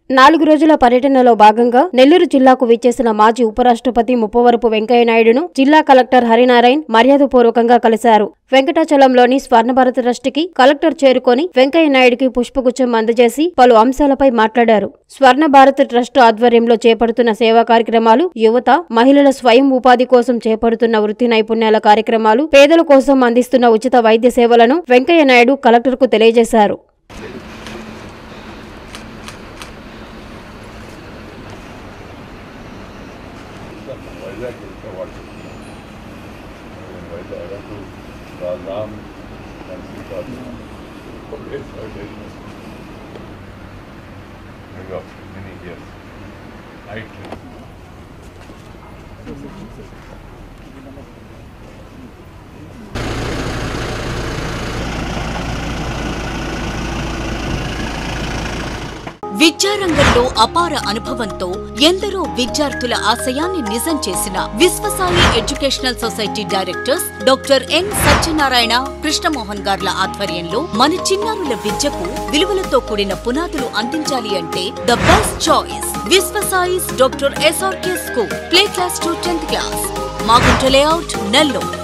నాలుగు రోజుల పర్యటనలో భాగంగా నెల్లూరు జిల్లాకు విచ్చేసిన మాజీ ఉపరాష్ట్రపతి ముప్పవరపు వెంకయ్యనాయుడును జిల్లా కలెక్టర్ హరినారాయణ్ మర్యాదపూర్వకంగా కలిశారు వెంకటాచలంలోని స్వర్ణభారత ట్రస్టుకి కలెక్టర్ చేరుకొని వెంకయ్యనాయుడికి పుష్పగుచ్చం అందజేసి పలు అంశాలపై మాట్లాడారు స్వర్ణ భారత్ ట్రస్ట్ ఆధ్వర్యంలో చేపడుతున్న సేవా కార్యక్రమాలు యువత మహిళల స్వయం ఉపాధి కోసం చేపడుతున్న వృత్తి నైపుణ్యాల కార్యక్రమాలు పేదల కోసం అందిస్తున్న ఉచిత వైద్య సేవలను వెంకయ్యనాయుడు కలెక్టర్కు తెలియజేశారు వైజాగ్ వెళ్తే వాడు Vizag to Ram many years. Night. విద్యారంగంలో అపార అనుభవంతో ఎందరో విద్యార్థుల ఆశయాన్ని నిజం చేసిన Vishwasai educational society directors doctor N Satyanarayana Krishnamohan గార్ల ఆధ్వర్యంలో మన చిన్నారుల విద్యకు విలువలతో కూడిన పునాదులు అందించాలి అంటే the best choice Vishwasai's doctor SRK school play class to tenth class Magunta layout Nellore